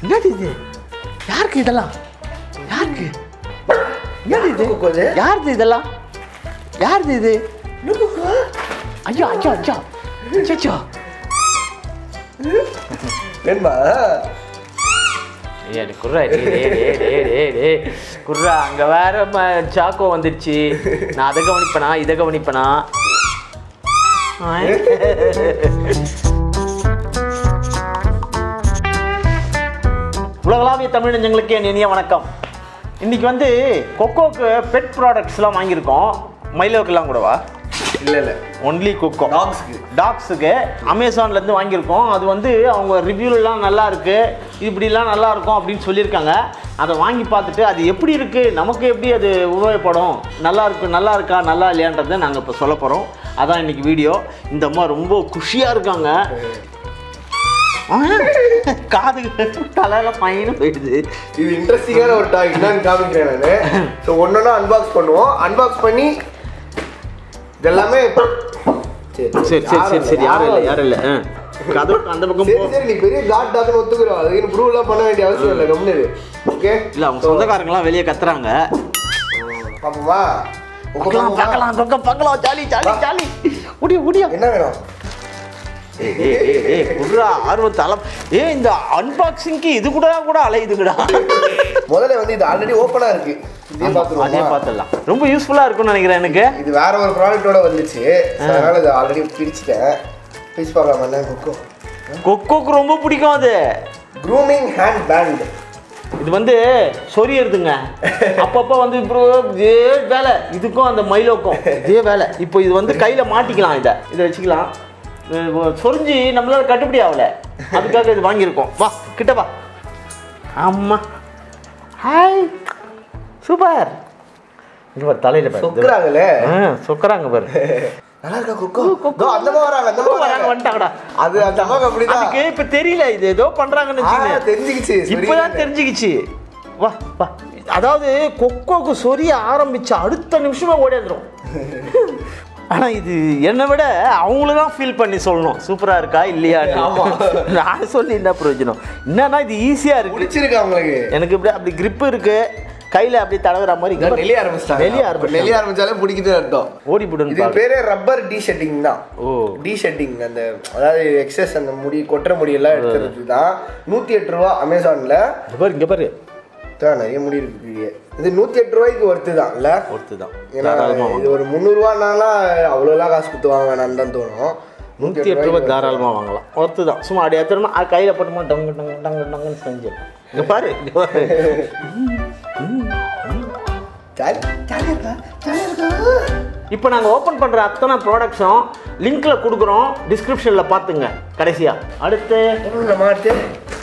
என்னது இது யாருக்கு இதெல்லாம் யாருக்கு என்னது இது கொக்கோ இது? யாருது இதெல்லாம் யாருது இது ஐயோ ஐயோ ஐயோ அச்சோ வேணுமா ஏய் குர்ரா டேய் டேய் டேய் டேய் டேய் டேய் குர்ரா அங்க வேற ம- சாக்கோ வந்துடுச்சு நான் அதை கவனிப்பனா இதை கவனிப்பனா ஆய். உலகளாவிய தமிழ் நெஞ்சங்களுக்கு என் இனிய வணக்கம் இன்னைக்கு வந்து கொக்கோக்கு பெட் ப்ராடக்ட்ஸ்லாம் வாங்கியிருக்கோம் மைலோக்கெல்லாம் கூடவா இல்ல இல்ல ஒன்லி கொக்கோ டாக்ஸ்க்கு டாக்ஸுக்கு அமேசான்லேருந்து வாங்கியிருக்கோம் அது வந்து அவங்க ரிவ்யூலாம் நல்லா இருக்கு இப்படிலாம் நல்லா இருக்கும் அப்படின்னு சொல்லியிருக்காங்க அதை வாங்கி பார்த்துட்டு அது எப்படி இருக்கு நமக்கு எப்படி அது உபயோகப்படும் நல்லா இருக்கு நல்லா இருக்கா நல்லா இல்லையான்றதை நாங்கள் இப்போ சொல்ல போகிறோம் அதான் இன்னைக்கு வீடியோ இந்த அம்மா ரொம்ப குஷியாக இருக்காங்க ஆ, காது தலையில பையனும் போயிடுது இது இன்ட்ரெஸ்டிங்கான ஒரு டாய் என்னன்னு காமிக்கிறேன் நான் ஸோ ஒன்னொன்னா அன்பாக்ஸ் பண்ணுவோம் அன்பாக்ஸ் பண்ணி இதெல்லாமே சரி சரி சரி சரி சரி யாரும் இல்லை யாரும் இல்லை ஆ. கதவு அந்த பக்கம் சரி போ சரி நீ பெரிய காட் டாக்னு ஒத்துக்கிறோம் அதுக்கு ப்ரூவ் எல்லாம் பண்ண வேண்டிய அவசியம் இல்லை கம்னு ஓகே இல்லை அவங்க சொந்தக்காரங்களாம் வெளியே கத்துறாங்க பாப்போமா பார்க்கலாம் பார்க்கலாம் பக்கம் பார்க்கலாம் ஜாலி ஜாலி ஜாலி முடிய முடிய என்ன வேணும் ஏய் ஏய் ஏய் ஏய் குடுறா ஆர்வம் தலம் ஏய் இந்த அன்பாக்சிங்க்கு இது கூட கூட அலையுதுங்கடா முதல்ல வந்து இது ஆல்ரெடி ஓப்பனா இருக்கு இதே அதே பார்த்துருவோமா பார்த்துடலாம் ரொம்ப யூஸ்ஃபுல்லாக இருக்கும்னு நினைக்கிறேன் எனக்கு இது வேற ஒரு ப்ராடக்ட்டோட வந்துச்சு So, அதனால இது ஆல்ரெடி பிரிச்சுட்டேன் பிரிச்சு பார்க்கலாம் என்ன கொக்கோ கொக்கோக்கு ரொம்ப பிடிக்கும் அது க்ரூமிங் ஹேண்ட் பேண்ட் இது வந்து சொரியறதுங்க அப்பப்போ வந்து இப்போ இதே வேலை இதுக்கும் அந்த மயிலோக்கும் இதே வேலை இப்போ இது வந்து கையில் மாட்டிக்கலாம் இதை இதை வச்சுக்கலாம் இது சொரிஞ்சு நம்மளால கட்டுப்படி ஆகல அதுக்காக இது வாங்கியிருக்கோம் வா கிட்ட வா ஆமா ஹாய் சூப்பர் இங்க பாரு தலையில பாரு சொக்குறாங்களே ஆ, சொக்கறாங்க பாரு நல்லா இருக்கா கொக்கோ இதோ அந்த அம்மா வராங்க அந்த அம்மா வராங்க வராங்க வந்துட்டாங்கடா அது அந்த அம்மாக்கு அப்படிதான் அதுக்கு இப்ப தெரியல இது ஏதோ பண்றாங்கன்னு ஆ, வச்சுக்கோங்க தெரிஞ்சுக்கிச்சு இப்பதான் தெரிஞ்சுக்கிச்சு வா வா அதாவது கொக்கோக்கு சொரிய ஆரம்பிச்ச அடுத்த நிமிஷமே ஓடியாந்துரும் ஆனா இது என்னை விட அவங்கள தான் ஃபீல் பண்ணி சொல்லணும் சூப்பரா இருக்கா இல்லையா ஆமா. நான் சொல்லி என்ன பிரயோஜனம் என்னன்னா இது ஈஸியா இருக்கு பிடிச்சிருக்கு அவங்களுக்கு எனக்கு இப்படி அப்படி grip இருக்கு கையில அப்படி தடவுற மாதிரி இதோ நெளிய ஆரம்பிச்சிட்டாங்க நெளிய அப்ப ஆரம்பிச்சிட்டாங்க. நெளிய ஆரம்பிச்சாலே பிடிக்குதுன்னு அர்த்தம் ஓடி போடுன்னு இது பாரு. பேரே ரப்பர் டி ஷெட்டிங் தான் ஓ டி ஷெட்டிங் அந்த அதாவது எக்ஸஸ் அந்த முடி கொட்டுற முடியெல்லாம் எடுத்துறது தான் நூற்றி எட்டு ரூபா அமேசானில் இங்க பாரு இங்க பாரு தான் நிறைய முடி இருக்கு கீழே. இது நூற்றி எட்டு ரூபாய்க்கு ஒர்த்து தான் இல்லை ஒருத்து தான் ஏன்னா தாராளமா இது ஒரு முந்நூறுவானாலாம் அவ்வளோலாம் காசு கொடுத்து வாங்க வேணாம்னு தான் தோணும் நூற்றி எட்டு ரூபாய் தாராளமாக வாங்கலாம் ஒருத்து தான் சும்மா அப்படியே எத்தனை கையில் போட்டோமா டங்கு டங்கு டங்கு டங்குன்னு செஞ்சு இங்க பாரு இங்க பாரு ஜாலி ஜாலியாக இருக்கா ஜாலியாக இருக்கா இப்போ நாங்கள் ஓப்பன் பண்ணுற அத்தனை ப்ராடக்ட்ஸும் லிங்க்ல கொடுக்குறோம் டிஸ்கிரிப்ஷனில் பார்த்துங்க கடைசியா அடுத்து நம்ம மாட்டு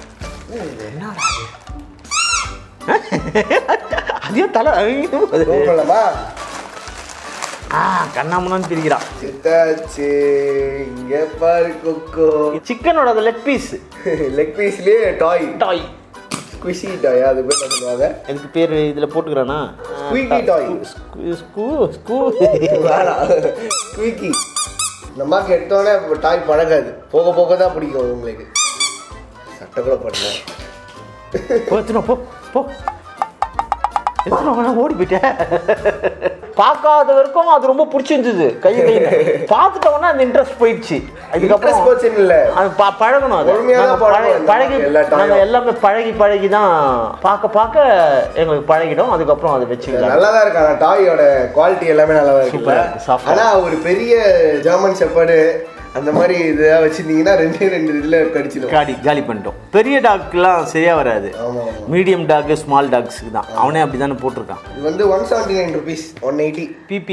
அதே தலை ஐயோ, அது. போகலாமா ஆ கண்ணாமண்ணான்னு பிரிக்கிறான் சித்தாச்சு இங்க பாரு கொக்கோ சிக்கனோட லெக் பீஸ் லெக் பீஸ்லயே டாய் டாய் குஷி டாய் அது பேர் என்ன சொல்லுவாங்க எனக்கு பேர் இதில் போட்டுக்கிறேன்னா Squeaky toy. ஸ்கூ ஸ்கூ வேணாம் குயிக்கி நம்மக்கு எடுத்தோடனே டாய் பழகாது போக போக தான் பிடிக்கும் உங்களுக்கு சட்டை கூட பண்ணல போ எத்தனை போ போ எத்தனை வேணா ஓடி போயிட்டேன் பார்க்காதவருக்கும் அது ரொம்ப பிடிச்சிருந்தது கை கையில் பார்த்துட்டோன்னா அந்த இன்ட்ரெஸ்ட் போயிடுச்சு இன்ட்ரெஸ்ட் அதுக்கப்புறம் போச்சுன்னு இல்ல அது ப- பழகணும் அது பொறுமையா தான் நாங்க பழகி பழகணும் பழகி எல்லா time-ம். நாங்கள் எல்லாமே பழகி பழகி தான் பார்க்க பார்க்க எங்களுக்கு பழகிடும் அதுக்கப்புறம் அதை வச்சுக்கலாம் நல்லா தான் இருக்கு ஆனா டாயோட குவாலிட்டி எல்லாமே நல்லா தான் Super ஆ இருக்கு இருக்கு, soft ஆ ஆனா ஒரு பெரிய ஜெர்மன் ஷெப்பர்டு அந்த மாதிரி இதெல்லாம் வச்சிருந்தீங்கன்னா ரெண்டே ரெண்டு இதுல கடிச்சிடும் காடி காலி பண்ணிட்டோம் பெரிய டாக்லாம் சரியா வராது ஆமா ஆமா மீடியம் டாக் ஸ்மால் டாக்ஸுக்கு தான் அவனே அப்படி தானே போட்டிருக்கான் இது வந்து one seventy nine rupees one eighty பிபி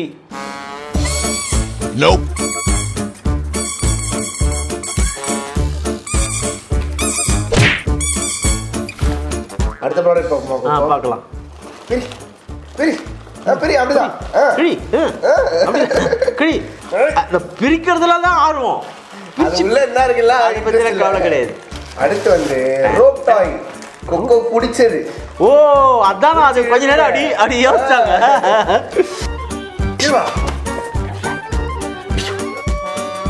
அடுத்த ப்ராடக்ட் ஆ பார்ப்போமா பார்க்கலாம் பெரி பெரி ஆ பெரி அப்படிதான் ஆ கிழி ஆ, அப்படியே, கிழி அந்த பிரிக்கிறதுல தான் ஆர்வம் அது உள்ள என்ன இருக்குல்ல அதை பத்தின கவலை கிடையாது அடுத்து வந்து ரோப் டாய் கொக்கோ பிடிச்சது ஓ அதான் அது கொஞ்ச நேரம் அடி அடி யோசிச்சாங்க கீழ வா.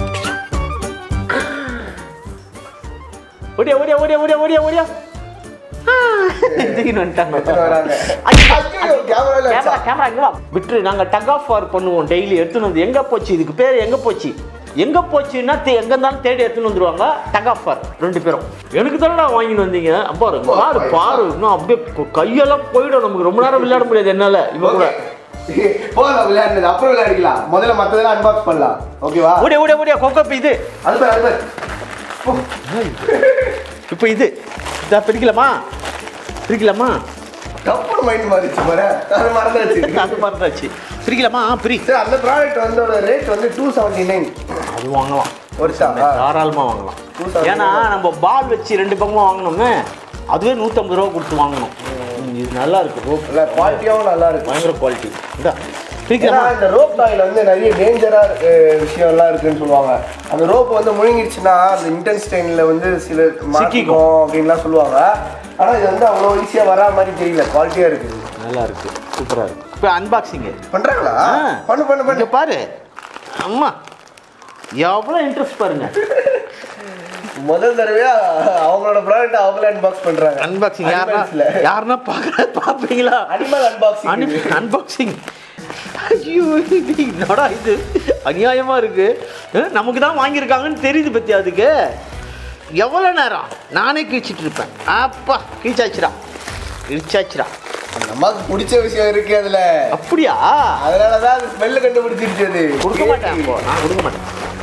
ஓடியா ஓடியா ஓடியா ஓடியா ஓடியா ஓடியா தூக்கின்னு வந்துட்டாங்க எடுத்துட்டு வராங்க ஐயோ, ஐயோ, கேமரால கேமரா வச்சா. கேமரா இங்க வா விட்டுரு நாங்க டக் ஆஃப் வார் பண்ணுவோம் டெய்லி எடுத்துன்னு வந்து எங்க போச்சு இதுக்கு பேர் எங்க போச்சு எங்க போச்சுன்னா தே- எங்க இருந்தாலும் தேடி எடுத்துன்னு வந்துருவாங்க டக் ஆஃப் வார் ரெண்டு பேரும் எனக்கு தானடா வாங்கிட்டு வந்தீங்க பாரு பாரு பாரு இன்னும் அப்படியே கு- கையெல்லாம் போயிடும் நமக்கு ரொம்ப நேரம் விளையாட முடியாது என்னால இவ கூட Okay. போதும் விளையாடுனது அப்புறம் விளையாடிக்கலாம் முதல்ல மத்ததெல்லாம் அன்பாக்ஸ் பண்ணலாம் ஓகேவா ஓடியா ஓடியா ஓடியா கொக்கோ இப்ப இது அது பாரு, அது பாரு. ஓ, இப்போ இது இதா பிரிக்கலாமா பிரிக்கலாமா டப்புனு மைண்ட் மாறிச்சு பாரு அது மறந்தாச்சு அது மறந்தாச்சு பிரிக்கலாமா ஆ, பிரி சரி அந்த ப்ராடக்ட் வந்து ரேட் வந்து டூ செவன்டி நைன் அது வாங்கலாம் ஒரு ஸ்டார் தாராளமா வாங்கலாம் Two thousand ஏன்னா நம்ம பால் வச்சு ரெண்டு பக்கமும் வாங்கினோமே அதுவே நூற்றம்பது ரூபா கொடுத்து வாங்கணும் ம், இது நல்லா இருக்கு ரோப் நல்ல குவாலிட்டியாவும் நல்லா இருக்கும் பயங்கர குவாலிட்டி இதா ஏன்னா பிரிக்கலாமா இந்த ரோப் டாயில் வந்து நிறைய டேஞ்சரா விஷயம்லாம் இருக்குன்னு சொல்லுவாங்க அந்த ரோப் வந்து முழுங்கிடுச்சுன்னா அந்த இன்டென்ஸ்டைன்ல வந்து சில மாட்டிக்கும் அப்படின்லாம் சொல்லுவாங்க ஆனா இது வந்து அவ்வளோ ஈஸியா வரா மாதிரி தெரியல குவாலிட்டியா இருக்குது நல்லா இருக்கு சூப்பரா இருக்கு இப்போ அன்பாக்சிங் பண்றாங்களா பண்ணு பண்ணு பண்ணு இங்க பாரு அம்மா எவ்வளோ இன்ட்ரெஸ்ட் பாருங்க முதல் தடவையா அவங்களோட ப்ராடக்ட் அவங்களே அன்பாக்ஸ் பண்றாங்க அன்பாக்சிங் யாருன்னா யாருன்னா பார்க்க பார்ப்பீங்களா அனிமல் அன்பாக்சிங் அன்பாக்சிங் ஐயோ இது என்னடா இது அநியாயமா இருக்கு அஹ், நமக்கு தான் வாங்கியிருக்காங்கன்னு தெரியுது பத்தி அதுக்கு எவ்வளோ நேரம் நானே கிழிச்சிட்டு இருப்பேன் அப்பா கிழிச்சாச்சுடா கிழிச்சாச்சுடா அந்த அம்மாவுக்கு பிடிச்ச விஷயம் இருக்கு அதுல அப்படியா அதனாலதான் அது ஸ்மெல்ல கண்டுபிடிச்சிருச்சு அது கொடுக்க மாட்டேன் அப்போ நான் கொடுக்க மாட்டேன்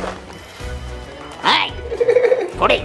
ஏய், கொடி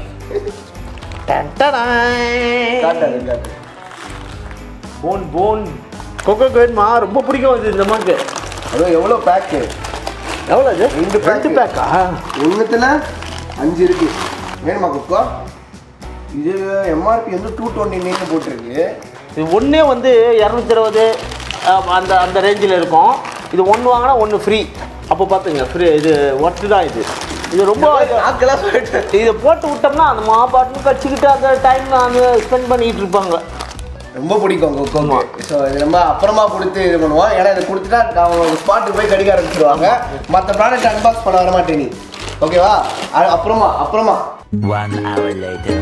டன்டடாய். காட்டாது காட்டு போன் போன் கொக்கோ வேணுமா ரொம்ப பிடிக்கும் இது இந்த மாதிரி அதுவும் எவ்வளவு பேக்கு எவ்வளோ இது ரெண்டு pack. ரெண்டு பேக்கா ஒண்ணுத்துல அஞ்சு இருக்கு வேணுமா குக்கோ இது எம்ஆர்பி வந்து டூ டுவெண்ட்டி நைன் போட்டிருக்கு இது ஒன்றே வந்து இரநூத்தி இருபது அந்த அந்த ரேஞ்சில் இருக்கும் இது ஒன்று வாங்கினா ஒன்று ஃப்ரீ அப்போ பார்த்துங்க ஃப்ரீ இது ஒர்த்து தான் இது இது ரொம்ப நாக்கெல்லாம் போயிட்டு இதை போட்டு விட்டோம்னா அந்த மாப்பாட்டுன்னு கடிச்சிக்கிட்டு அந்த டைம் அந்த ஸ்பெண்ட் பண்ணிக்கிட்டு இருப்பாங்க ரொம்ப பிடிக்கும் கொக்கோ ஸோ இது நம்ம அப்புறமா கொடுத்து இது பண்ணுவோம் ஏன்னா இதை கொடுத்துட்டா அவங்க ஸ்பாட்டுக்கு போய் கடிக்க ஆரம்பிச்சிருவாங்க மற்ற ப்ராடக்ட் அன்பாக்ஸ் பண்ண வர மாட்டேன் நீ ஓகேவா அ- அப்புறமா அப்புறமா One hour later.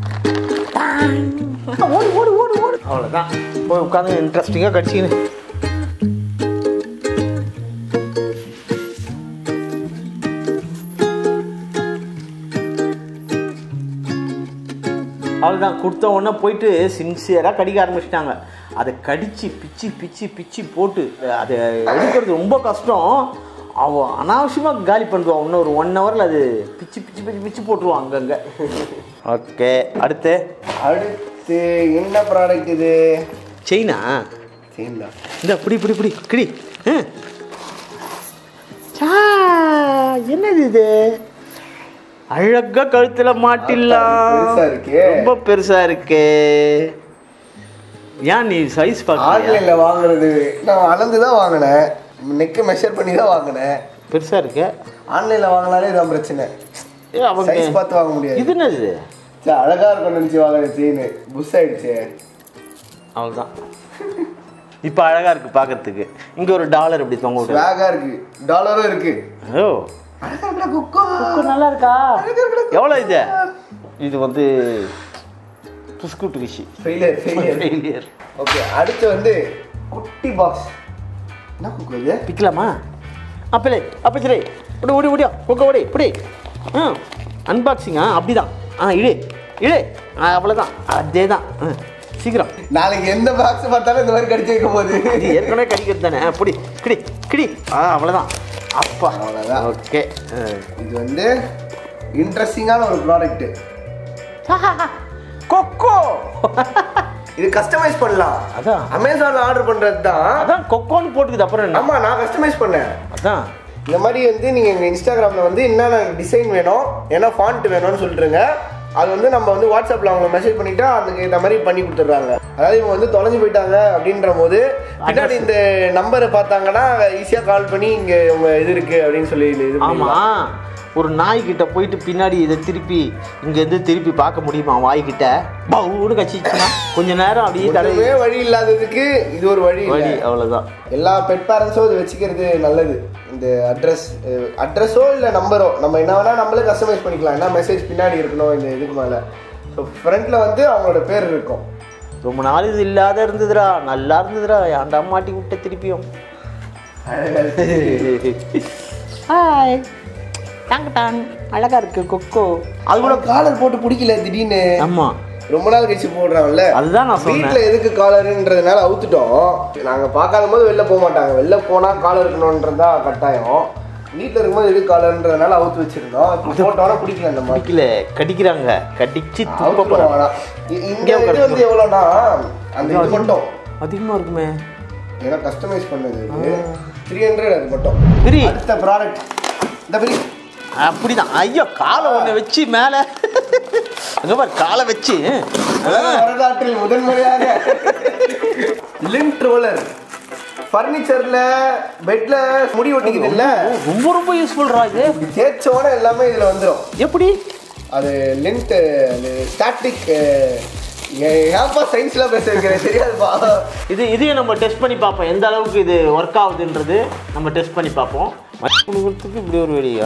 ஓடி ஓடி ஓடி ஓடி அவ்வளோதான் போய் உட்காந்து இன்ட்ரெஸ்டிங்காக கடிச்சிக்கின்னு அவ்வளோதான் கொடுத்த உடனே போயிட்டு சின்சியராக கடிக்க ஆரம்பிச்சிட்டாங்க அதை கடிச்சு பிச்சு பிச்சு பிச்சு போட்டு அதை எடுக்கிறது ரொம்ப கஷ்டம் அவ அனாவசியமாக காலி பண்ணுவான் இன்னும் ஒரு ஒன் ஹவரில் அது பிச்சு பிச்சு பிச்சு பிச்சு போட்டுருவான் அங்கங்கே ஓகே அடுத்து அடுத்து என்ன ப்ராடக்ட் இது செயினா சரிங்களா இந்த பிடி பிடி பிடி கிடி ம். சா, என்னது இது அழகா கழுத்துல மாட்டிடலாம் பெருசா இருக்கே. ரொம்ப பெருசா இருக்கு ஏன் நீ சைஸ் பார்க்கறியா ஆன்லைன்ல வாங்குறது நான் அளந்து தான் வாங்கினேன் நெக்கு மெஷர் பண்ணி தான் வாங்கினேன் பெருசா இருக்கு ஆன்லைன்ல வாங்கினாலே இதான் பிரச்சனை ஏ, அவங்க சைஸ் பார்த்து வாங்க முடியாது இது என்னது சரி, அழகா இருக்கும் நினைச்சு வாங்குற செயின் புஷ் ஆயிடுச்சு அவ்வளவுதான் இப்போ அழகா இருக்கு பார்க்கறதுக்கு இங்க ஒரு டாலர் இப்படி தொங்க விட்டு ஸ்வாகா இருக்கு டாலரும் இருக்கு ஓ அழகா இருக்குடா குக்கோ நல்லா இருக்கா எவ்வளோ இது இது வந்து புஸ்குட்டு விஷி ஃபெயிலியர் ஃபெயிலியர் ஃபெயிலியர் ஓகே அடுத்து வந்து குட்டி பாக்ஸ் என்ன குக்கு இது பிக்கலாமா அப்பலே அப்பச்சரே ஓடி ஓடி ஓடியா கொக்க ஓடி இப்படி ஆ அன்பாக்சிங்கா அப்படிதான் ஆ இடு இடு ஆ அவ்வளோதான் அதே தான் ஆ சீக்கிரம் நாளைக்கு எந்த பாக்ஸ் பார்த்தாலும் இந்த மாதிரி கடிச்சு வைக்க போகுது இது ஏற்கனவே கடிக்கிறது தானே ஆ, புடி கிடி கிடி ஆ அவ்வளோதான் அப்பா அவ்வளவுதான். ஓகே இது வந்து இன்ட்ரெஸ்டிங்கான ஒரு ப்ராடக்ட் கொக்கோ இது கஸ்டமைஸ் பண்ணலாம் அதான் அமேசான்ல ஆர்டர் பண்றது தான் அதான் கொக்கோன்னு போட்டுக்குது அப்புறம் என்ன ஆமா நான் கஸ்டமைஸ் பண்ணேன் அதான் இந்த மாதிரி வந்து நீங்க எங்க இன்ஸ்டாகிராம்ல வந்து என்னென்ன டிசைன் வேணும் என்ன ஃபாண்ட் வேணும்னு சொல்லிட்டுருங்க அது வந்து நம்ம வந்து வாட்ஸ்அப்ல அவங்க மெசேஜ் பண்ணிட்டா அதுக்கு இந்த மாதிரி பண்ணி கொடுத்துட்றாங்க அதாவது இவங்க வந்து தொலைஞ்சு போயிட்டாங்க அப்படின்ற போது பின்னாடி இந்த நம்பரை பார்த்தாங்கன்னா ஈஸியா கால் பண்ணி இங்க உங்க இது இருக்கு அப்படின்னு சொல்லி இது ஆமா பண்ணிடலாம். ஒரு நாய்கிட்ட போயிட்டு பின்னாடி இதை திருப்பி இங்க இருந்து திருப்பி பார்க்க முடியுமா வாய்கிட்ட பவுன்னு கச்சிச்சுன்னா கொஞ்ச நேரம் அப்படியே தடவி ஒண்ணுமே வழி இல்லாததுக்கு இது ஒரு வழி இல்ல. வழி அவ்வளவுதான் எல்லா பெட் பேரண்ட்ஸும் இது வச்சுக்கிறது நல்லது இந்த அட்ரஸ் அட்ரஸோ இல்லை நம்பரோ நம்ம என்ன வேணால் நம்மளே கஸ்டமைஸ் பண்ணிக்கலாம் என்ன மெசேஜ் பின்னாடி இருக்கணும் இந்த இதுக்கு மேலே ஸோ ஃப்ரண்ட்டில் வந்து அவங்களோட பேர் இருக்கும் ரொம்ப நாள் இது இல்லாத இருந்ததுடா நல்லா இருந்ததுடா ஏன்டா மாட்டி விட்ட திருப்பியும் ஹாய் டாங் டாங் அழகா இருக்கு கொக்கோ அது கூட காலர் போட்டு பிடிக்கல திடீர்னு ஆமா ரொம்ப நாள் கழிச்சு போடுறாங்கல்ல அதுதான் நான் சொன்னேன் வீட்டில் எதுக்கு காலருன்றதுனால அவுத்துட்டோம் நாங்கள் பார்க்காத போது வெளில போக மாட்டாங்க வெளில போனால் காலர் இருக்கணுன்றதா கட்டாயம் வீட்டில் இருக்கும்போது எதுக்கு காலர்ன்றதுனால அவுத்து வச்சிருந்தோம் இப்போ போட்டோன்னா பிடிக்கல அந்த மாதிரி பிடிக்கல கடிக்கிறாங்க கடிச்சு துப்ப அவுத்துருவோம் போறாங்க ஆனா. இ- இந்த இது வந்து எவ்வளோனா அந்த இது மட்டும் அதிகமா இருக்குமே ஏன்னா கஸ்டமைஸ் பண்ணது த்ரீ ஹண்ட்ரட் அது மட்டும் பிரி அடுத்த ப்ராடக்ட் இந்த பிரி அப்படிதான் ஐயோ காலை ஒண்ணு வச்சு மேல அங்க பாரு காலை வச்சு வரலாற்றில் முதன்முறையாக லிண்ட் ரோலர் ஃபர்னிச்சர்ல பெட்ல முடி ஒட்டிக்குது இல்ல ரொம்ப ரொம்ப யூஸ்ஃபுல்ரா இது இப்படி தேய்ச்சோட எல்லாமே இதுல வந்துடும் எப்படி அது லிண்ட் ஸ்டாட்டிக் ஏன்ப்பா சயின்ஸ்லாம் பேச வைக்கிறேன் தெரியாதுப்பா இது இதையும் நம்ம டெஸ்ட் பண்ணி பார்ப்போம் எந்த அளவுக்கு இது ஒர்க் ஆகுதுன்றது நம்ம டெஸ்ட் பண்ணி பார்ப்போம் கொடுக்கறதுக்கு இப்படி ஒரு வெளியா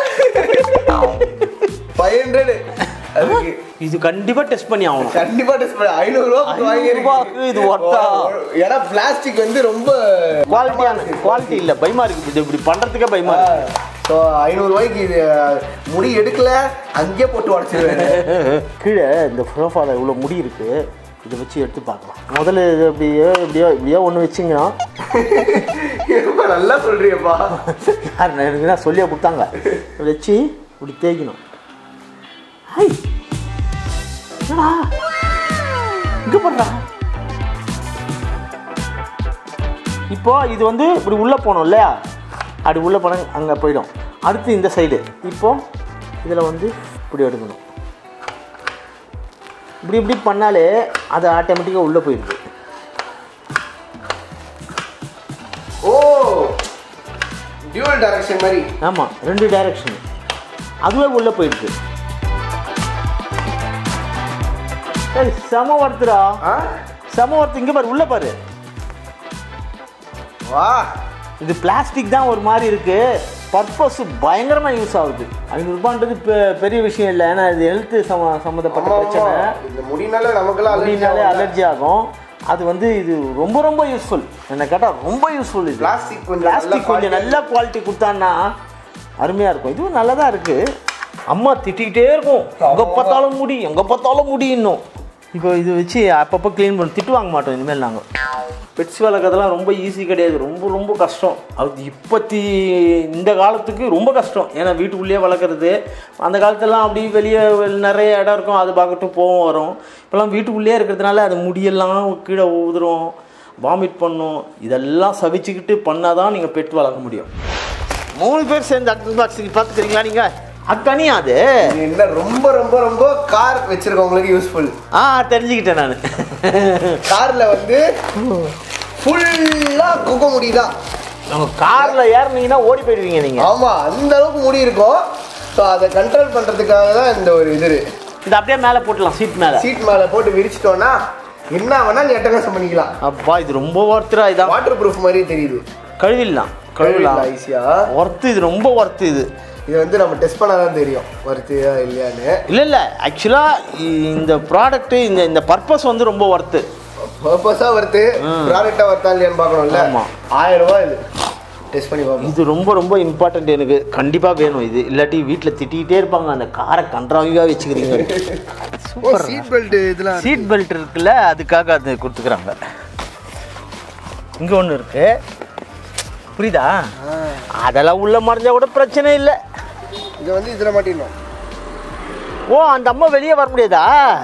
ஃபைவ் ஹண்ட்ரட் அதுக்கு இது கண்டிப்பா டெஸ்ட் பண்ணி ஆகணும் கண்டிப்பா டெஸ்ட் பண்ண ஐநூறுரூவா ஐநூறுரூபாக்கு இது ஒர்த்தா ஏன்னா பிளாஸ்டிக் வந்து ரொம்ப குவாலிட்டியான குவாலிட்டி இல்ல பயமா இருக்கு இது இப்படி பண்றதுக்கே பயமா இருக்கு ஸோ ஐநூறுரூவாய்க்கு இது முடி எடுக்கல அங்கேயே போட்டு உடச்சிருவேன் கீழே இந்த சோஃபாவில் இவ்வளோ முடி இருக்கு இதை வச்சு எடுத்து பார்க்கலாம் முதல்ல இது அப்படியே இப்படியோ இப்படியோ ஒன்று வச்சிங்கன்னா ரொம்ப நல்லா சொல்றியப்பா யார் எனக்கு தான் சொல்லியே கொடுத்தாங்க இப்படி வச்சு இப்படி தேய்க்கணும் ஹை என்னடா இங்கே பண்ணுறா இப்போ இது வந்து இப்படி உள்ளே போகணும் இல்லையா அப்படி உள்ளே போனால் அங்கே போயிடும் அடுத்து இந்த சைடு இப்போ இதில் வந்து இப்படி எடுக்கணும் இப்படி இப்படி பண்ணாலே அது ஆட்டோமேட்டிக்காக உள்ளே போயிடுது ஓ டியூவல் டைரக்ஷன் மாதிரி ஆமாம் ரெண்டு டைரக்ஷன் அதுவே உள்ளே போயிடுது ஏய் செம ஒருத்தரா ஆ செம ஒருத்தர் இங்கே பாரு உள்ளே பாரு வா இது பிளாஸ்டிக் தான் ஒரு மாதிரி இருக்கு பர்பஸ் பயங்கரமாக யூஸ் ஆகுது ஐநூறுபான்றது பெ- பெரிய விஷயம் இல்லை ஏன்னா இது ஹெல்த் சம சம்மந்தப்பட்ட ஆமா, பிரச்சனை ஆமா. இந்த முடினால நமக்கெல்லாம் அப்படின்னாலே அலர்ஜி அலர்ஜி ஆகும் அது வந்து இது ரொம்ப ரொம்ப யூஸ்ஃபுல் என்ன கேட்டால் ரொம்ப யூஸ்ஃபுல் இது Plastic கொஞ்சம் பிளாஸ்டிக் நல்ல கொஞ்சம் நல்ல குவாலிட்டி கொடுத்தான்னா அருமையாக இருக்கும் இதுவும் நல்லதாக இருக்குது அம்மா திட்டிக்கிட்டே இருக்கும் எங்கே பார்த்தாலும் முடி எங்கே பார்த்தாலும் முடி இன்னும் இப்போ இது வச்சு அப்பப்போ க்ளீன் பண்ணி திட்டு வாங்க மாட்டோம் இனிமேல் நாங்கள் பெட்ஸ் வளர்க்கறதெல்லாம் ரொம்ப ஈஸி கிடையாது ரொம்ப ரொம்ப கஷ்டம் அது இப்போத்தி இந்த காலத்துக்கு ரொம்ப கஷ்டம் ஏன்னா வீட்டுக்குள்ளேயே வளர்க்குறது அந்த காலத்துலலாம் அப்படி வெளியே நிறைய இடம் இருக்கும் அது பார்க்கட்டும் போவோம் வரும் இப்போலாம் வீட்டுக்குள்ளேயே இருக்கிறதுனால அது முடியெல்லாம் கீழே ஊதுரும் வாமிட் பண்ணும் இதெல்லாம் சவிச்சுக்கிட்டு பண்ணால் தான் நீங்கள் பெட் வளர்க்க முடியும் மூணு பேர் சேர்ந்து அட்மிட் பாக்ஸுக்கு பார்த்துக்கிறீங்களா நீங்கள் அது தனியா அது இது என்ன ரொம்ப ரொம்ப ரொம்ப கார் வச்சிருக்கவங்களுக்கு யூஸ்ஃபுல் ஆ தெரிஞ்சுக்கிட்டேன் நான் கார்ல வந்து ஃபுல்லா குக்க முடிதான் நம்ம காரில் ஏறினீங்கன்னா ஓடி போயிடுவீங்க நீங்கள் ஆமா அந்த அளவுக்கு முடி இருக்கும் ஸோ அதை கண்ட்ரோல் பண்றதுக்காக தான் இந்த ஒரு இது இது அப்படியே மேலே போட்டுடலாம் சீட் மேலே சீட் மேல போட்டு விரிச்சிட்டோம்னா என்ன வேணா நீ எட்டகாசம் பண்ணிக்கலாம் அப்பா இது ரொம்ப ஒர்த்துடா இதான் வாட்டர் ப்ரூஃப் மாதிரியே தெரியுது கழுவிடலாம் கழுவிடலாம் ஈஸியா ஒர்த்து இது ரொம்ப ஒர்த்து இது இது வந்து நம்ம டெஸ்ட் பண்ணாதான் தெரியும் வருத்தியா இல்லையான்னு இல்லை இல்லை ஆக்சுவலாக இந்த ப்ராடக்ட்டு இந்த இந்த பர்பஸ் வந்து ரொம்ப ஒர்த்து பர்பஸா வருது ப்ராடக்டா வருத்தா இல்லையான்னு பார்க்கணும்ல ஆமா. ஆயிரம் ரூபாய் இது டெஸ்ட் பண்ணி பார்ப்போம் இது ரொம்ப ரொம்ப இம்பார்ட்டன்ட் எனக்கு கண்டிப்பாக வேணும் இது இல்லாட்டி வீட்டில் திட்டிகிட்டே இருப்பாங்க அந்த காரை கன்றாவியாக வச்சுக்கிறீங்க சூப்பர் சீட் பெல்ட் இதெல்லாம் சீட் பெல்ட் இருக்குல்ல அதுக்காக அது கொடுத்துக்கிறாங்க இங்கே ஒன்று இருக்கு புரியுதா அதெல்லாம் உள்ள மறைஞ்சா கூட பிரச்சனை இல்லை இது வந்து இதுல மாட்டிடணும் ஓ அந்த அம்மா வெளியே வர முடியாதா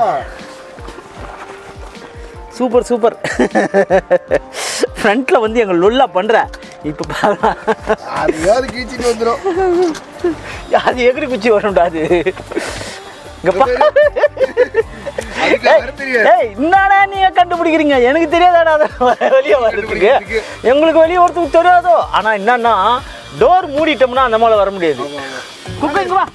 சூப்பர் சூப்பர் ஃப்ரண்ட்ல வந்து எங்க லொல்லா பண்ற இப்போ பார்க்கலாம் அதையாவது கீச்சிட்டு வந்துடும் அது எகிரி குச்சி வரும்டா அது இங்க பா அதுக்கு ஏய், வர தெரியாது. ஏய், என்னடா நீங்க கண்டுபிடிக்கிறீங்க எனக்கு தெரியாதாடா அது வெளியே வர்றதுக்கு கண்டுபிடிக்கிறதுக்கு. எங்களுக்கு வெளியே ஒருத்தருக்கு தெரியாதோ ஆனா என்னன்னா டோர் மூடிட்டோம்னா அந்த மேல வர முடியாது குப்பை இங்க வா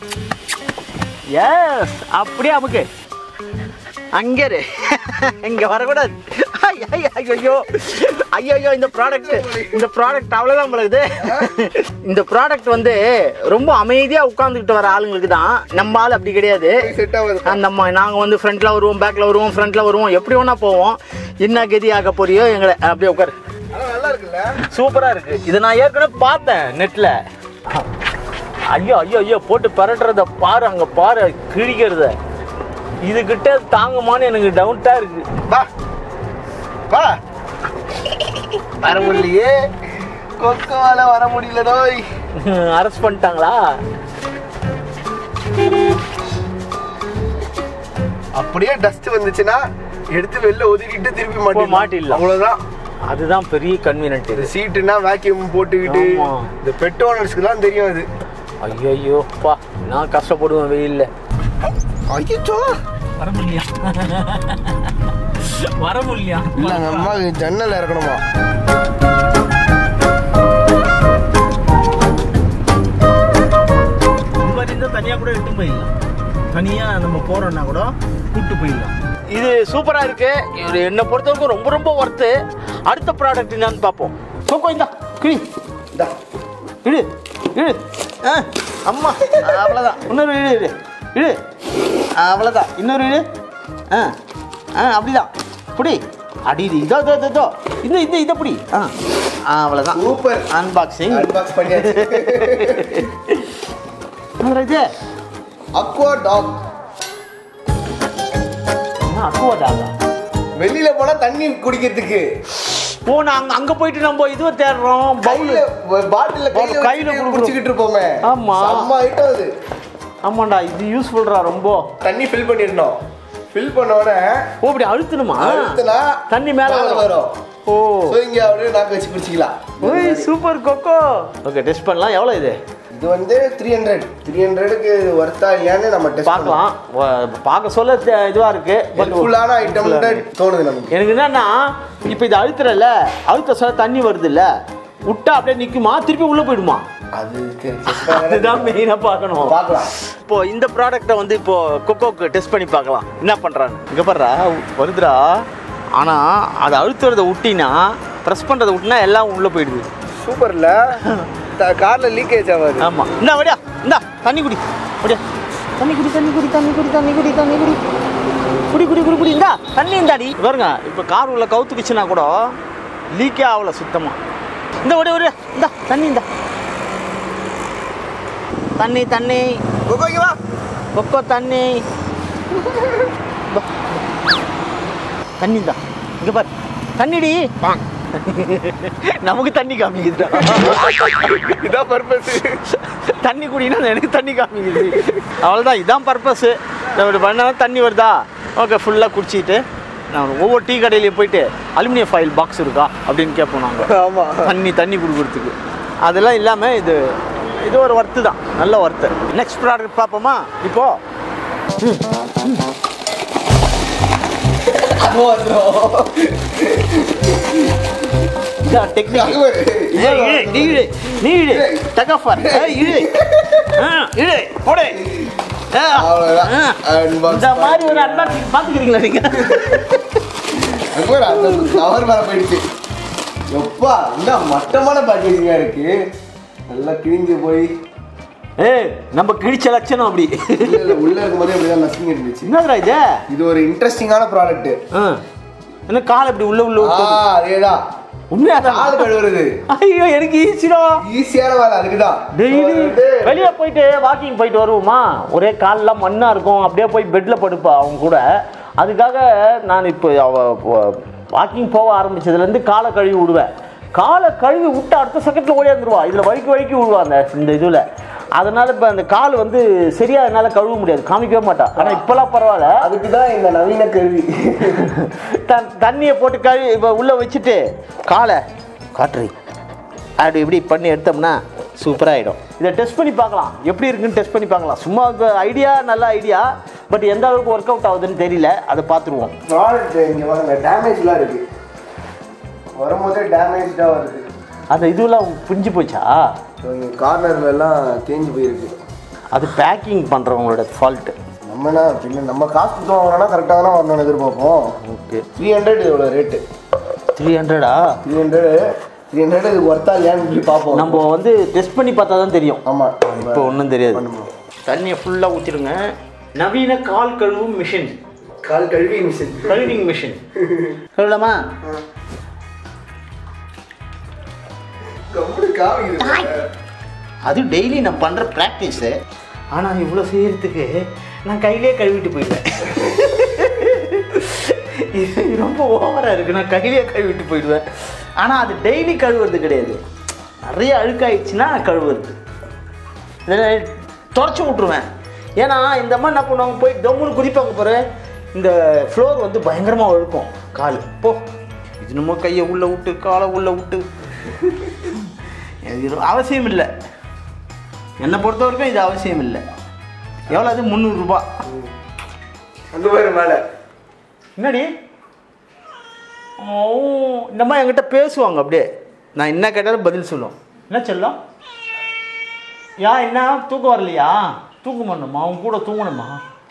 எஸ் அப்படியே அமுக்கு அங்கே இரு. இங்க வரக்கூடாது ஐயோ ஐயோ இந்த ப்ராடக்ட் இந்த ப்ராடக்ட் அவ்வளோதான் பழகுது இந்த ப்ராடக்ட் வந்து ரொம்ப அமைதியாக உட்காந்துக்கிட்டு வர ஆளுங்களுக்கு தான் நம்ம ஆள் அப்படி கிடையாது செட் ஆகுது அந்த அம்மா நாங்கள் வந்து ஃப்ரண்ட்டில் வருவோம் பேக்கில் வருவோம் ஃப்ரண்ட்டில் வருவோம் எப்படி வேணா போவோம் என்ன கதி ஆக போறியோ எங்களை அப்படியே உட்காரு ஆனா நல்லா இருக்குல்ல சூப்பராக இருக்கு இதை நான் ஏற்கனவே பார்த்தேன் நெட்டில் ஐயோ ஐயோ ஐயோ போட்டு பரட்டுறத பாரு அங்கே பாரு கிழிக்கிறத இதுகிட்ட தாங்குமான்னு எனக்கு டவுட்டாக இருக்கு வா வா வர முடியலையே கொக்கோவால வர முடியல நோய் அரெஸ்ட் பண்ணிட்டாங்களா அப்படியே டஸ்ட் வந்துச்சுன்னா எடுத்து வெளில ஒதுக்கிட்டு திருப்பி மாட்டி மாட்டிடலாம். அவ்வளவுதான் அதுதான் பெரிய கன்வீனியன்ட் இந்த இது சீட்டுனா வேக்யூம் போட்டுக்கிட்டு ஆமா. இந்த பெட் ஓனர்ஸ்க்குலாம் தெரியும் அது ஐயோ பா நான் கஷ்டப்படுவேன் வெயில்ல ஐயோ வர முடியா வர முடியா இல்ல அம்மா ஜன்னல் இறக்கணுமா இது மாதிரி இருந்தால் தனியாக கூட எடுத்து போயிடலாம் தனியாக நம்ம போகிறோன்னா கூட கூப்பிட்டு போயிடலாம் இது சூப்பராக இருக்கு இது என்னை பொறுத்தவரைக்கும் ரொம்ப ரொம்ப ஒர்த்து அடுத்த ப்ராடக்ட் என்னன்னு பார்ப்போம் கோகோ இந்தா கிளி இந்தா இடு இடு ஆ அம்மா அவ்வளோதான் இன்னொரு இடு இடு இடு அவ்வளோதான் இன்னொரு இடு ஆ ஆ அப்படிதான் புடி அடி இது இதோ இதோ இதோ, இதோ இந்த இந்த இதை புடி ஆ ஆ, அவ்வளோதான் சூப்பர் அன்பாக்சிங் அன்பாக்ஸ் பண்ணியாச்சு இது அக்வா டாக் அக்குவாதாங்க வெளியில போனா தண்ணி குடிக்கிறதுக்கு ஓ நாங்க அங்க போயிட்டு நம்ம இதுவை தேடுறோம் பவுல் கையில பாட்டில கையில கையில கையில குடுக்குறோம். குடிச்சிட்டு இருப்போமே ஆமா. செம்ம ஐட்டம் அது ஆமாண்டா இது யூஸ்ஃபுல்ரா ரொம்ப தண்ணி ஃபில் பண்ணிடணும் ஃபில் பண்ண உடனே ஓ இப்படி அழுத்தணுமா அழுத்துனா தண்ணி மேல வரும். வரும் ஓ ஸோ இங்க அப்படியே நாக்கு வச்சு குடிச்சிக்கலாம் ஓய் சூப்பர் கொக்கோ ஓகே டெஸ்ட் பண்ணலாம் எவ்வளோ இது இது வந்து த்ரீ ஹண்ட்ரட் த்ரீ ஹண்ட்ரடுக்கு ஒர்த்தா இல்லையான்னு நம்ம டெஸ்ட் பார்க்கலாம் வ- பார்க்க சொல்ல தெ- இதுவா இருக்கு பட் ஃபுல்லான ஐட்டம் தோணுது நமக்கு எனக்கு என்னன்னா இப்போ இது அழுத்துறல அழுத்த சொல்ல தண்ணி வருது இல்ல விட்டா அப்படியே நிக்குமா திருப்பி உள்ள போயிடுமா அது சரி check பண்ணா அதுதான் மெயினாக பார்க்கணும் பார்க்கலாம் இப்போ இந்த ப்ராடக்ட்டை வந்து இப்போ கொக்கோக்கு டெஸ்ட் பண்ணி பார்க்கலாம் என்ன பண்றான்னு இங்க பாருடா வருதுடா ஆனா அதை அழுத்துறத விட்டினா ப்ரெஸ் பண்றதை விட்டினா எல்லாம் உள்ள போயிடுது சூப்பர்ல கார்ல லீக்கேஜ் ஆகாது ஆமா இந்தா வடியா இந்தா தண்ணி குடி வடியா தண்ணி குடி தண்ணி குடி தண்ணி குடி தண்ணி குடி தண்ணி குடி குடி குடி குடி குடி இந்தா தண்ணி இந்தாடி பாருங்க இப்போ கார் உள்ள கவுத்துக்குச்சுன்னா கூட லீக்கே ஆகல சுத்தமா இந்த ஒரே ஒரு இந்தா தண்ணி இந்தா தண்ணி தண்ணி ஓகே வா கொக்கோ தண்ணி பா. தண்ணி தான் இங்க பாரு தண்ணிடி நமக்கு தண்ணி காமிக்குதுடா இதான் பர்பஸ் தண்ணி குடினா எனக்கு தண்ணி காமிக்குது அவ்வளோதான் இதான் பர்பஸ் இப்படி பண்ணால் தண்ணி வருதா ஓகே ஃபுல்லாக குடிச்சிட்டு நான் ஒவ்வொரு டீ கடையிலையும் போயிட்டு அலுமினியம் ஃபைல் பாக்ஸ் இருக்கா அப்படின்னு கேட்போம் நாங்கள் ஆமா தண்ணி தண்ணி கொடுக்குறதுக்கு அதெல்லாம் இல்லாமல் இது இது ஒரு ஒர்த்து தான் நல்ல ஒர்த்து நெக்ஸ்ட் ப்ராடக்ட் பார்ப்போமா இப்போ அதுவும் வந்துடும் இதான் டெக்னிக் ஏய், இழு, நீ இழு, நீ இழு. Tug of war. ஏய், இழு. ஆ, இழு, போடு. ஆ, அவ்வளவுதான். ஆ. Unbox இந்த மாதிரி ஒரு அன்பாக்சிங் பார்த்துக்கிறீங்களா நீங்க அதுக்கு அந்த கவர் மேல போயிடுச்சு எப்பா என்ன மட்டமான பேக்கேஜிங்கா இருக்கு நல்லா கிழிஞ்சு போய் ஏய் நம்ம கிழிச்ச லட்சணம் அப்படி இல்ல இல்ல உள்ள இருக்கும்போதே அப்படிதான் நசுங்கி இருந்துச்சு என்னதுடா இது இது ஒரு இன்ட்ரெஸ்டிங்கான ப்ராடக்ட் ஆ. என்ன கால் இப்படி உள்ள உள்ள ஆ விட்டு அதேதான் உண்மையாதான் கால் கழுவுறது ஐயோ எனக்கு ஈஸிடா ஈஸியான வேலை அதுக்குதான் டெய்லி வந்து வெளியே போயிட்டு வாக்கிங் போயிட்டு வருவோமா ஒரே கால்லாம் மண்ணா இருக்கும் அப்படியே போய் பெட்ல படுப்பா அவங்க கூட அதுக்காக நான் இப்போ அவ வாக்கிங் போக ஆரம்பிச்சதுலேருந்து காலை கழுவி விடுவேன் காலை கழுவி விட்டு அடுத்த செகண்ட்ல ஓடியாந்துருவா இதில் வழுக்கி வழுக்கி விடுவா அந்த இந்த இதில் அதனால இப்போ அந்த கால் வந்து சரியா என்னால் கழுவ முடியாது காமிக்கவே மாட்டா ஆனால் இப்போலாம் பரவாயில்ல அதுக்குதான் இந்த நவீன கருவி தன் தண்ணியை போட்டு கழுவி இப்போ உள்ளே வச்சுட்டு காலை காட்டுறி அப்படி இப்படி பண்ணி எடுத்தோம்னா சூப்பராகிடும் இதை டெஸ்ட் பண்ணி பார்க்கலாம் எப்படி இருக்குன்னு டெஸ்ட் பண்ணி பார்க்கலாம் சும்மா ஐடியா நல்ல ஐடியா பட் எந்த அளவுக்கு ஒர்க் அவுட் ஆகுதுன்னு தெரியல அதை பார்த்துருவோம் ப்ராடக்ட் இங்க பாருங்க டேமேஜ்லாம் இருக்கு வரும்போதே டேமேஜ்டாக வருது அந்த இதுவெல்லாம் புரிஞ்சு போச்சா ஸோ இங்கே கார்னர்ல எல்லாம் தேஞ்சு போயிருக்கு அது பேக்கிங் பண்ணுறவங்களோட ஃபால்ட்டு நம்மனா பின்ன நம்ம காசு கொடுத்து வாங்கினா கரெக்டாக தானே வரணும்னு எதிர்பார்ப்போம் ஓகே த்ரீ ஹண்ட்ரட் இதோட ரேட்டு த்ரீ ஹண்ட்ரடா த்ரீ ஹண்ட்ரடு த்ரீ ஹண்ட்ரட் இது ஒர்த்தா இல்லையான்னு சொல்லி பார்ப்போம் நம்ம வந்து டெஸ்ட் பண்ணி பார்த்தா தான் தெரியும் ஆமாம் இப்போ ஒன்றும் தெரியாது பண்ணுவோம். தண்ணியை ஃபுல்லாக ஊற்றிடுங்க நவீன கால் கழுவும் மிஷின் கால் கழுவி மிஷின் கழுவிங் மிஷின் கழுவலாமா கம்முனு காவிக்குது அது டெய்லி நான் பண்ணுற ப்ராக்டிஸு ஆனால் இவ்வளோ செய்யறதுக்கு நான் கையிலே கழுவிட்டு போயிடுவேன் இது ரொம்ப ஓவராக இருக்குது நான் கையிலே கழுவிட்டு போயிடுவேன் ஆனால் அது டெய்லி கழுவுறது கிடையாது நிறைய அழுக்காயிடுச்சுன்னா கழுவுறது இதில் தொடச்சி விட்ருவேன் ஏன்னா இந்த மாதிரி என்ன பண்ணுவாங்க போய் டம்முன்னு குதிப்பாங்க பாரு இந்த ஃப்ளோர் வந்து பயங்கரமாக ஒழுக்கும் கால் போ இது நம்ம கையை உள்ளே விட்டு காலை உள்ளே விட்டு இது அவசியம் இல்லை என்னை பொறுத்த வரைக்கும் இது அவசியம் இல்லை எவ்வளோ அது முந்நூறுரூபா அந்த மாதிரி மேலே என்னடி ஓ இந்த மாதிரி என்கிட்ட பேசுவாங்க அப்படியே நான் என்ன கேட்டாலும் பதில் சொல்லுவோம் என்ன செல்லம் யா என்ன தூக்கம் வரலையா தூக்க மாட்டோமா அவன் கூட தூங்கணுமா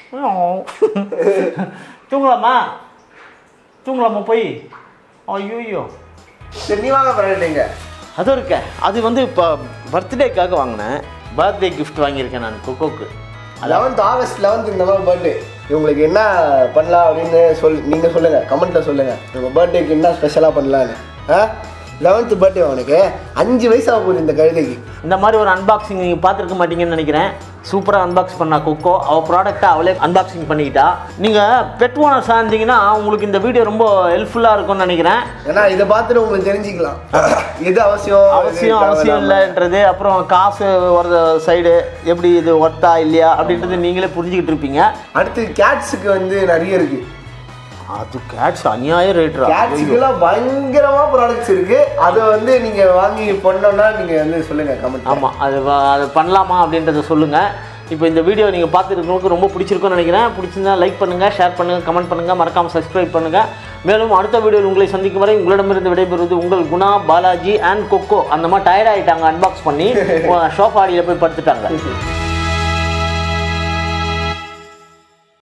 தூங்கலாமா தூங்கலாமா போய் ஐயோ சரி நீ வாங்க பண்ணிட்டீங்க அதுவும் இருக்க அது வந்து இப்போ பர்த்டேக்காக வாங்கினேன் பர்த்டே gift வாங்கியிருக்கேன் நான் கொக்கோக்கு லெவன்த் ஆகஸ்ட் லெவன்த் இந்த மாதிரி பர்த்டே இவங்களுக்கு என்ன பண்ணலாம் அப்படின்னு சொல் நீங்கள் சொல்லுங்கள் கமெண்ட்டில் சொல்லுங்கள் உங்கள் பர்த்டேக்கு என்ன ஸ்பெஷலாக பண்ணலான்னு ஆ லெவன்த்து பர்த்டே அவனுக்கு அஞ்சு வயசு ஆக போகுது இந்த கழுதைக்கு இந்த மாதிரி ஒரு அன்பாக்சிங் நீங்கள் பார்த்துருக்க மாட்டீங்கன்னு நினைக்கிறேன் சூப்பராக அன்பாக்ஸ் பண்ணா கொக்கோ அவள் ப்ராடக்ட்டை அவளே அன்பாக்சிங் பண்ணிக்கிட்டா நீங்கள் பெட் ஓனர்ஸாக இருந்தீங்கன்னா உங்களுக்கு இந்த வீடியோ ரொம்ப ஹெல்ப்ஃபுல்லாக இருக்கும்னு நினைக்கிறேன் ஏன்னா இதை பார்த்துட்டு உங்களுக்கு தெரிஞ்சுக்கலாம் எது அவசியம் அவசியம் எது அவசியம் தேவையில்லாம. இல்லைன்றது அப்புறம் காசு ஒரு சைடு எப்படி இது ஒர்த்தா இல்லையா அப்படின்றது நீங்களே புரிஞ்சுக்கிட்டு இருப்பீங்க அடுத்து கேட்ஸுக்கு வந்து நிறைய இருக்கு அது கேட்ஸ் அநியாய ரேட்ரா கேட்ஸுக்குலாம் பயங்கரமா ப்ராடக்ட்ஸ் இருக்கு அதை வந்து நீங்க வாங்கி பண்ணோம்னா நீங்க வந்து சொல்லுங்க கமெண்ட் ஆமாம் அது வ- அது பண்ணலாமா அப்படின்றத சொல்லுங்கள் இப்போ இந்த வீடியோ நீங்கள் பார்த்துருக்கவங்களுக்கு ரொம்ப பிடிச்சிருக்கும்னு நினைக்கிறேன் பிடிச்சிருந்தா லைக் பண்ணுங்கள் ஷேர் பண்ணுங்கள் கமெண்ட் பண்ணுங்கள் மறக்காமல் சப்ஸ்கிரைப் பண்ணுங்கள் மேலும் அடுத்த வீடியோவில் உங்களை சந்திக்கும் வரை உங்களிடமிருந்து விடைபெறுவது உங்கள் குணா பாலாஜி அண்ட் கொக்கோ அந்த மாதிரி டயர்ட் ஆகிட்டாங்க அன்பாக்ஸ் பண்ணி ஷோஃபாடியில் போய் படுத்துட்டாங்க